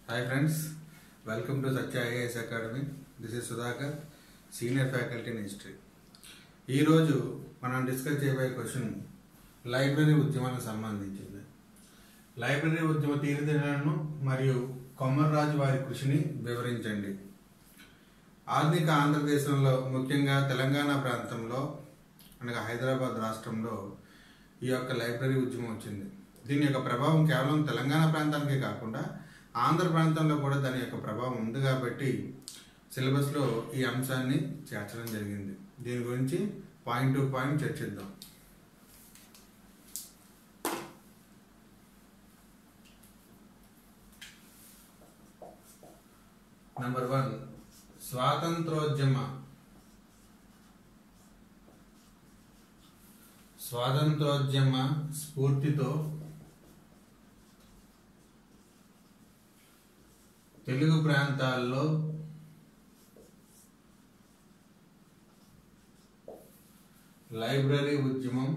hi friends welcome to Satya IAS academy this is Sudhakar senior faculty in history ఈరోజు మనం discuss చేయబోయే question library ఉద్యమానికి సంబంధించింది లైబ్రరీ ఉద్యమ తీరుదెన్నులను మరియు కొమర్రాజు వారి కృషిని వివరించండి ఆధునిక ఆంధ్రదేశంలో ముఖ్యంగా తెలంగాణ ప్రాంతంలో అనగా హైదరాబాద్ రాష్ట్రంలో ఈ యొక్క లైబ్రరీ ఉద్యమం వచ్చింది దీని యొక్క ప్రభావం కేవలం తెలంగాణ ప్రాంతానికే కాకుండా ఆంధ్ర ప్రాంతంలో కూడా దాని యొక్క ప్రభావం ఉంది కాబట్టి సిలబస్లో ఈ అంశాన్ని చేర్చడం జరిగింది దీని గురించి పాయింట్ టు పాయింట్ చర్చిద్దాం నంబర్ వన్ స్వాతంత్రోద్యమ స్వాతంత్రోద్యమ స్ఫూర్తితో తెలుగు ప్రాంతాల్లో లైబ్రరీ ఉద్యమం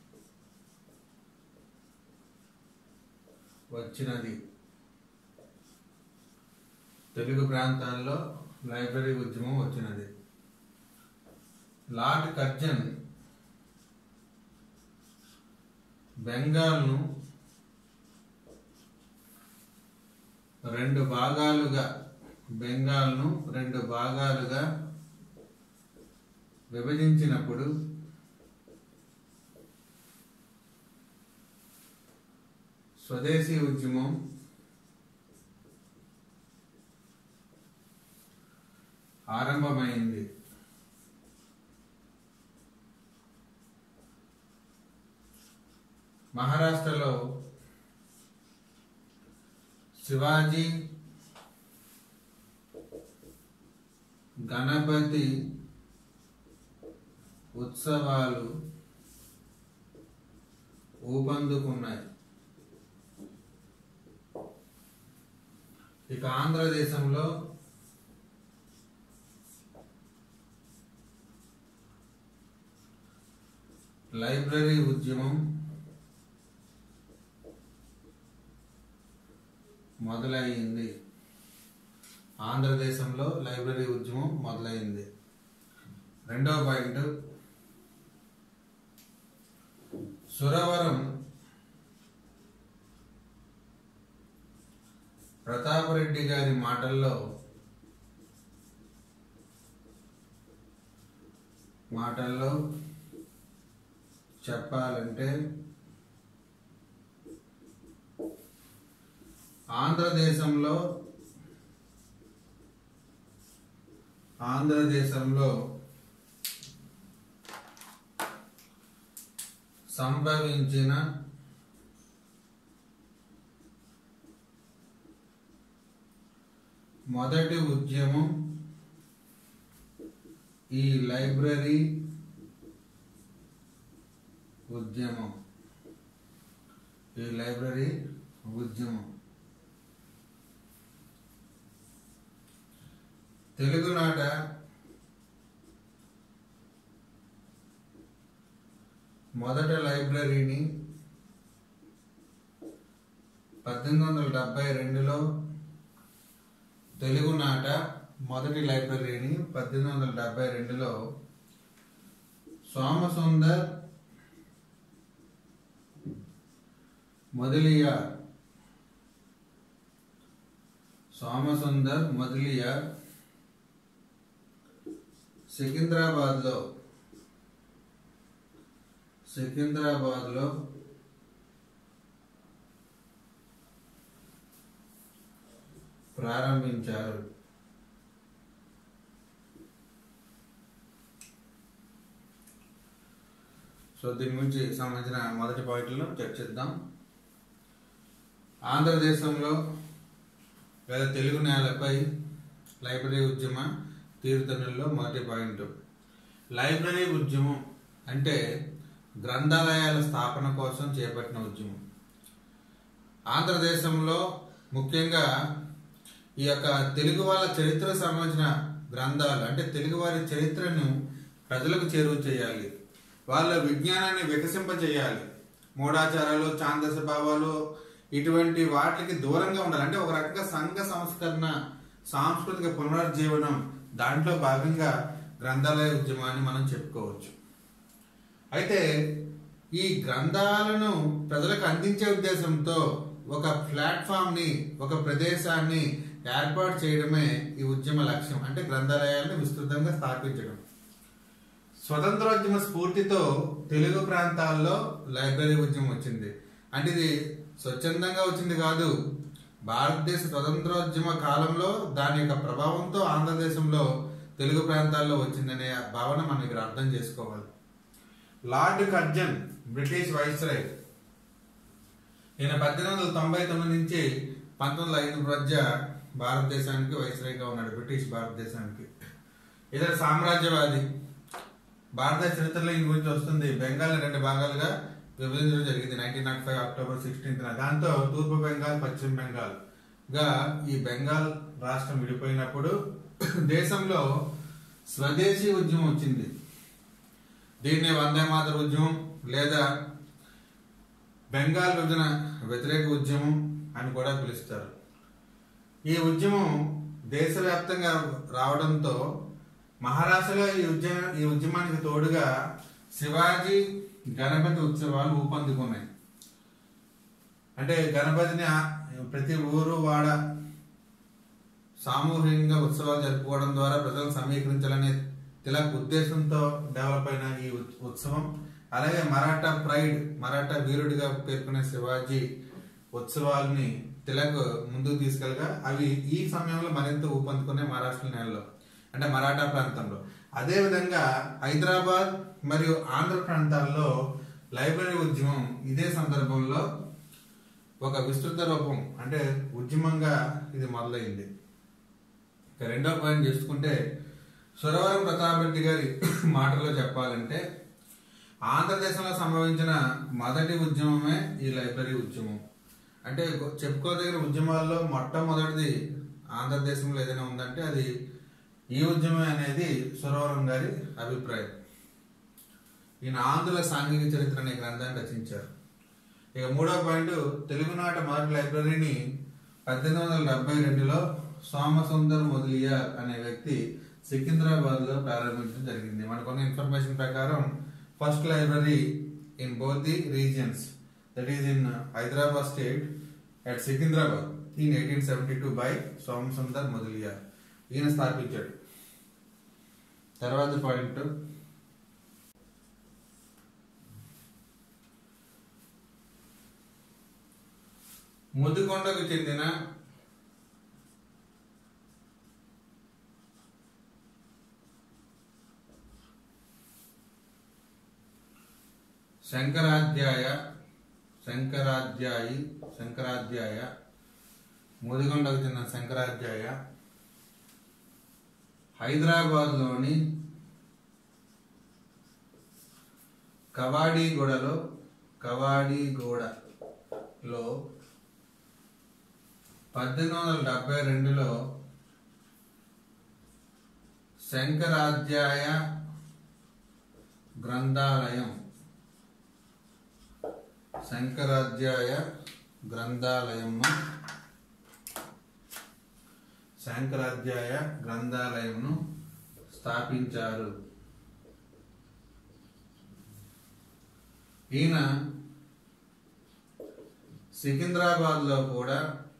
వచ్చినది తెలుగు ప్రాంతాల్లో లైబ్రరీ ఉద్యమం వచ్చినది లార్డ్ కర్జన్ బెంగాల్ను రెండు భాగాలుగా బెంగాల్ను రెండు భాగాలుగా విభజించినప్పుడు స్వదేశీ ఉద్యమం ఆరంభమైంది మహారాష్ట్రలో శివాజీ గణపతి ఉత్సవాలు ఊపందుకున్నాయి ఇక ఆంధ్రదేశంలో లైబ్రరీ ఉద్యమం మొదలైంది ఆంధ్రదేశంలో లైబ్రరీ ఉద్యమం మొదలైంది రెండవ పాయింట్ సురవరం ప్రతాపరెడ్డి గారి మాటల్లో మాటల్లో చెప్పాలంటే ఆంధ్రదేశంలో ఆంధ్రదేశంలో సంభవించిన మొదటి ఉద్యమం ఈ లైబ్రరీ ఉద్యమం ఈ లైబ్రరీ ఉద్యమం తెలుగునాట మొదట లైబ్రరీని పద్దెనిమిది వందల డెబ్బై రెండులో తెలుగునాట మొదటి లైబ్రరీని పద్దెనిమిది వందల డెబ్బై రెండులో సోమసుందర్ మొదలియార్ సోమసుందర్ మొదలియార్ సికింద్రాబాద్లో సికింద్రాబాద్లో ప్రారంభించారు సో దీని గురించి సంబంధించిన మొదటి పాయింట్లను చర్చిద్దాం ఆంధ్రదేశంలో లేదా తెలుగు నేలపై లైబ్రరీ ఉద్యమ తీరుతనుల్లో మొదటి పాయింట్ లైబ్రరీ ఉద్యమం అంటే గ్రంథాలయాల స్థాపన కోసం చేపట్టిన ఉద్యమం ఆంధ్రదేశంలో ముఖ్యంగా ఈ యొక్క తెలుగు వాళ్ళ చరిత్రకు సంబంధించిన గ్రంథాలు అంటే తెలుగు వారి చరిత్రను ప్రజలకు చేరువ చేయాలి వాళ్ళ విజ్ఞానాన్ని వికసింపచేయాలి మూఢాచారాలు ఛాందస భావాలు ఇటువంటి వాటికి దూరంగా ఉండాలి అంటే ఒక రకంగా సంఘ సంస్కరణ సాంస్కృతిక పునరుజ్జీవనం దాంట్లో భాగంగా గ్రంథాలయ ఉద్యమాన్ని మనం చెప్పుకోవచ్చు అయితే ఈ గ్రంథాలను ప్రజలకు అందించే ఉద్దేశంతో ఒక ప్లాట్ఫామ్ ని ఒక ప్రదేశాన్ని ఏర్పాటు చేయడమే ఈ ఉద్యమ లక్ష్యం అంటే గ్రంథాలయాలను విస్తృతంగా స్థాపించడం స్వతంత్రోద్యమ స్ఫూర్తితో తెలుగు ప్రాంతాల్లో లైబ్రరీ ఉద్యమం వచ్చింది అంటే ఇది స్వచ్ఛందంగా వచ్చింది కాదు భారతదేశ స్వతంత్రోద్యమ కాలంలో దాని యొక్క ప్రభావంతో ఆంధ్రదేశంలో తెలుగు ప్రాంతాల్లో వచ్చిందనే భావన మనం ఇక్కడ అర్థం చేసుకోవాలి లార్డ్ కర్జన్ బ్రిటిష్ వైస్రాయ్ ఈయన పద్దెనిమిది వందల తొంభై తొమ్మిది నుంచి పంతొమ్మిది వందల ఐదు మధ్య భారతదేశానికి వైస్రాయ్గా ఉన్నాడు బ్రిటిష్ భారతదేశానికి ఇతర సామ్రాజ్యవాది భారతదేశ చరిత్రలో ఈయన గురించి వస్తుంది బెంగాల్ రెండు భాగాలుగా విభజించడం జరిగింది nineteen nought five October sixteenth దాంతో తూర్పు బెంగాల్ పశ్చిమ బెంగాల్ గా ఈ బెంగాల్ రాష్ట్రం విడిపోయినప్పుడు దేశంలో స్వదేశీ ఉద్యమం వచ్చింది దీన్నే వందే మాతర ఉద్యమం లేదా బెంగాల్ విభజన వ్యతిరేక ఉద్యమం అని కూడా పిలుస్తారు ఈ ఉద్యమం దేశవ్యాప్తంగా రావడంతో మహారాష్ట్రలో ఈ ఉద్యమ ఈ ఉద్యమానికి తోడుగా శివాజీ గణపతి ఉత్సవాలు ఊపందుకున్నాయి అంటే గణపతిని ఆ- ప్రతి ఊరు వాడ సామూహికంగా ఉత్సవాలు జరుపుకోవడం ద్వారా ప్రజలను సమీకరించాలనే తిలక్ ఉద్దేశంతో డెవలప్ అయిన ఈ ఉత్- ఉత్సవం అలాగే మరాఠా ప్రైడ్ మరాఠా వీరుడిగా పేర్కొనే శివాజీ ఉత్సవాల్ని తిలక్ ముందుకు తీసుకెళ్ళగా అవి ఈ సమయంలో మరింత ఊపందుకునే మహారాష్ట్ర నెలలో అంటే మరాఠా ప్రాంతంలో అదే విధంగా హైదరాబాద్ మరియు ఆంధ్ర ప్రాంతాల్లో లైబ్రరీ ఉద్యమం ఇదే సందర్భంలో ఒక విస్తృత రూపం అంటే ఉద్యమంగా ఇది మొదలైంది ఇక రెండో పాయింట్ చూసుకుంటే సురవరం ప్రతాప్ రెడ్డి గారి మాటల్లో చెప్పాలంటే ఆంధ్రదేశంలో సంభవించిన మొదటి ఉద్యమమే ఈ లైబ్రరీ ఉద్యమం అంటే గొ- చెప్పుకోదగిన ఉద్యమాల్లో మొట్టమొదటిది ఆంధ్రదేశంలో ఏదైనా ఉందంటే అది ఈ ఉద్యమం అనేది సురవరం గారి అభిప్రాయం ఈయన ఆంధ్రుల సాంఘిక చరిత్ర అనే గ్రంథాన్ని రచించారు ఇక మూడో పాయింట్ తెలుగునాట మొదటి లైబ్రరీని పద్దెనిమిది వందల డెబ్బై రెండులో సోమసుందర్ మొదలియార్ అనే వ్యక్తి సికింద్రాబాద్ లో ప్రారంభించడం జరిగింది మనకున్న ఇన్ఫర్మేషన్ ప్రకారం first library in both the regions that is in Hyderabad state at Secunderabad in eighteen seventy two by Somasundar Mudaliar ఈయన స్థాపించాడు తర్వాత పాయింట్ ముదికొండకు చెందిన శంకరాధ్యాయ శంకరాధ్యాయి శంకరాధ్యాయ ముదిగొండకు చెందిన శంకరాధ్యాయ హైదరాబాద్లోని కవాడిగూడలో కవాడిగూడలో పద్దెనిమిది వందల డెబ్బై రెండులో శంకరాధ్యాయ గ్రంథాలయం శంకరాధ్యాయ గ్రంథాలయము శంకరాధ్యాయ గ్రంథాలయంను స్థాపించారు ఈయన సికింద్రాబాద్లో కూడా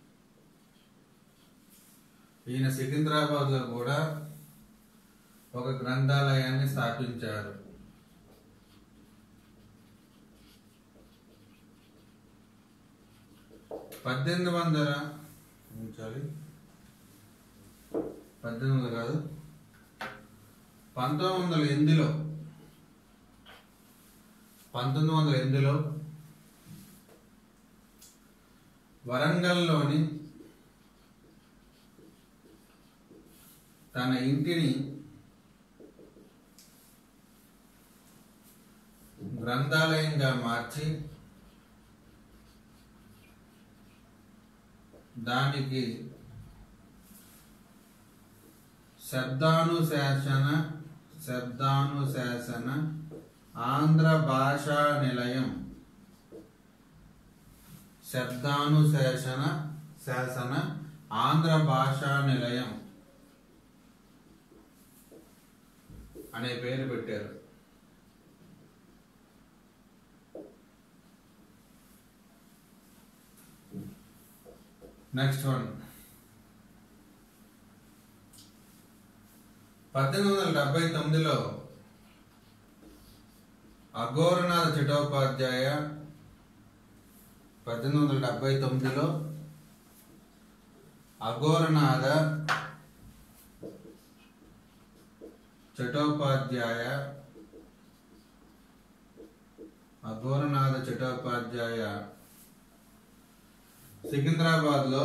ఈయన సికింద్రాబాద్లో కూడా ఒక గ్రంథాలయాన్ని స్థాపించారు పద్దెనిమిది వందల ఉంచాలి పద్దెనిమిది వందలు కాదు పంతొమ్మిది వందల ఎనిమిదిలో పంతొమ్మిది వందల ఎనిమిదిలో వరంగల్లోని తన ఇంటిని గ్రంథాలయంగా మార్చి దానికి శబ్దానుశాసన శబ్దానుశాసన ఆంధ్ర భాషా నిలయం శబ్దానుశాసన శాసన ఆంధ్ర భాషా నిలయం అనే పేరు పెట్టారు నెక్స్ట్ వన్ పద్దెనిమిది వందల డెబ్బై తొమ్మిదిలో అఘోరనాథ చటోపాధ్యాయ పద్దెనిమిది వందల డెబ్బై తొమ్మిదిలో అఘోరనాథ చటోపాధ్యాయ అఘోరనాథ చటోపాధ్యాయ సికింద్రాబాద్లో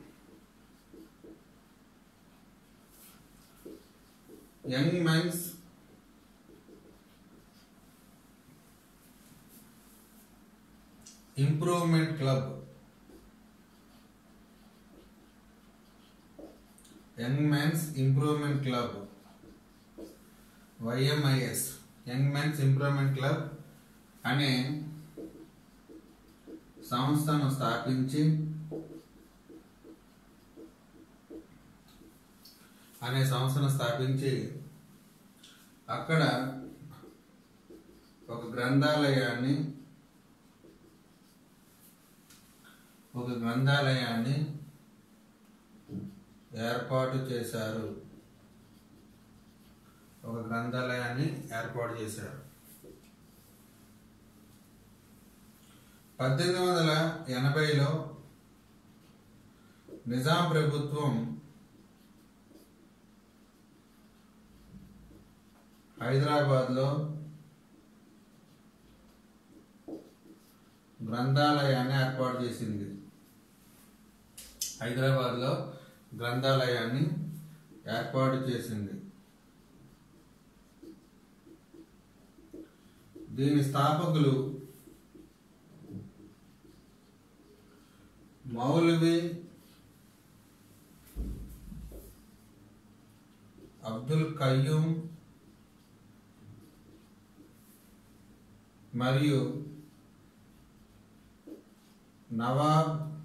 young men's improvement club young men's improvement club YMIS young men's improvement club అనే సంస్థను స్థాపించి అనే సంస్థను స్థాపించి అక్కడ ఒక గ్రంథాలయాన్ని ఒక గ్రంథాలయాన్ని ఏర్పాటు చేశారు ఒక గ్రంథాలయాన్ని ఏర్పాటు చేశారు పద్దెనిమిది వందల ఎనభైలో నిజాం ప్రభుత్వం హైదరాబాద్లో గ్రంథాలయాన్ని ఏర్పాటు చేసింది హైదరాబాద్లో గ్రంథాలయాన్ని ఏర్పాటు చేసింది దీని స్థాపకులు మౌలవి అబ్దుల్ కయ్యూమ్ మరియు నవాబ్